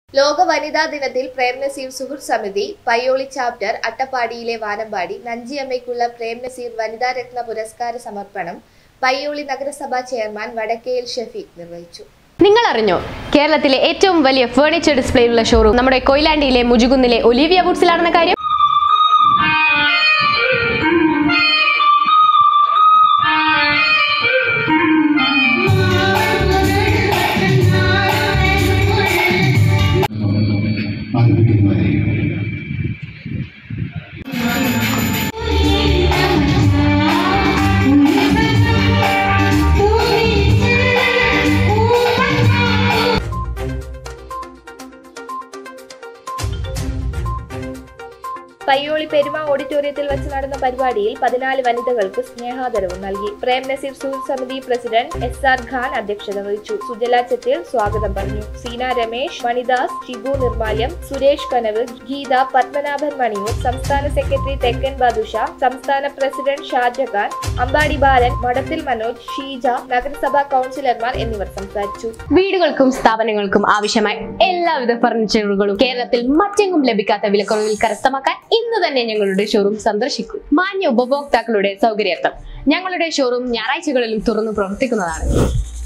ലോക വനിതാ ദിനത്തിൽ പ്രേം നസീർ സുഹൃത്ത് സമിതി പയ്യോളി ചാപ്റ്റർ അട്ടപ്പാടിയിലെ വാനമ്പാടി നഞ്ചിയമ്മയ്ക്കുള്ള പ്രേം നസീർ വനിതാ രത്ന പുരസ്കാര സമർപ്പണം പയ്യോളി നഗരസഭാ ചെയർമാൻ വടക്കേൽ ഷഫീഖ് നിർവഹിച്ചു നിങ്ങൾ അറിഞ്ഞോ കേരളത്തിലെ ഏറ്റവും വലിയ ഫേർണിച്ചർ ഡിസ്പ്ലേയുള്ള ഷോറൂം നമ്മുടെ കൊയിലാണ്ടിയിലെ മുജുകുന്നിലെ ഒലിവിയ വുഡ്സിലാണെന്ന കാര്യം ആരംഭിക്കുന്നതായിരിക്കും പയ്യോളി പെരുമ ഓഡിറ്റോറിയത്തിൽ വെച്ച് നടന്ന പരിപാടിയിൽ പതിനാല് വനിതകൾക്ക് സ്നേഹാദരവും നൽകി പ്രേം നസീർ സുഹൃത്ത് സമിതി പ്രസിഡന്റ് എസ് ആർ ഖാൻ അധ്യക്ഷത വഹിച്ചു സുജല ചെത്തിൽ സ്വാഗതം പറഞ്ഞു സീന രമേശ് മണിദാസ് ഷിബു നിർമാല്യം സുരേഷ് കനവ് ഗീത പത്മനാഭൻ മണിയൂർ സംസ്ഥാന സെക്രട്ടറി തെക്കൻ ബാദുഷ സംസ്ഥാന പ്രസിഡന്റ് ഷാജഹാൻ അമ്പാടി ബാലൻ മഠത്തിൽ മനോജ് ഷീജ നഗരസഭാ കൗൺസിലർമാർ എന്നിവർ സംസാരിച്ചു വീടുകൾക്കും സ്ഥാപനങ്ങൾക്കും ആവശ്യമായ എല്ലാവിധ ഫർണിച്ചറുകളും കേരളത്തിൽ മറ്റെങ്ങും ലഭിക്കാത്ത വിലക്കുറവിൽ കരസ്ഥമാക്കാൻ ഇന്ന് തന്നെ ഞങ്ങളുടെ ഷോറൂം സന്ദർശിക്കൂ മാന്യ ഉപഭോക്താക്കളുടെ സൗകര്യാർത്ഥം ഞങ്ങളുടെ ഷോറൂം ഞായറാഴ്ചകളിലും തുറന്നു പ്രവർത്തിക്കുന്നതാണ്